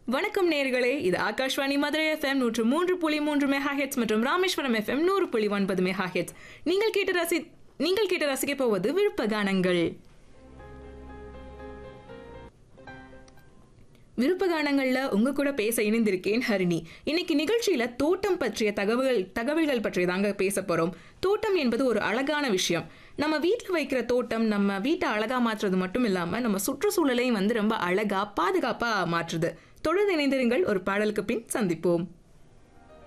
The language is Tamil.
வணக்கம் நேர்களே இது ஆகாஷ்வாணி மதுரை எஃப்எம் நூற்று மூன்று புள்ளி மூன்று மெகா ஹெட்ஸ் மற்றும் ராமேஸ்வரம் எஃப்எம் நூறு புள்ளி ஒன்பது மெகா ஹெட்ஸ் நீங்கள் கேட்டு ரசி நீங்கள் கேட்டு ரசிக்க போவது விருப்ப கானங்கள் விருப்ப கானங்கள்ல உங்க கூட பேச இணைந்திருக்கேன் ஹரிணி இன்னைக்கு நிகழ்ச்சியில தோட்டம் பற்றிய தகவல்கள் தகவல்கள் பற்றி தாங்க பேச போறோம் தோட்டம் என்பது ஒரு அழகான விஷயம் நம்ம வீட்டில் வைக்கிற தோட்டம் நம்ம வீட்டை அழகா மாற்றுறது மட்டும் இல்லாம நம்ம சுற்றுச்சூழலையும் வந்து ரொம்ப அழகா பாதுகாப்பா மாற்றுது தொடர்ந்து இணைந்திருங்கள் ஒரு பாடலுக்கு பின் சந்திப்போம்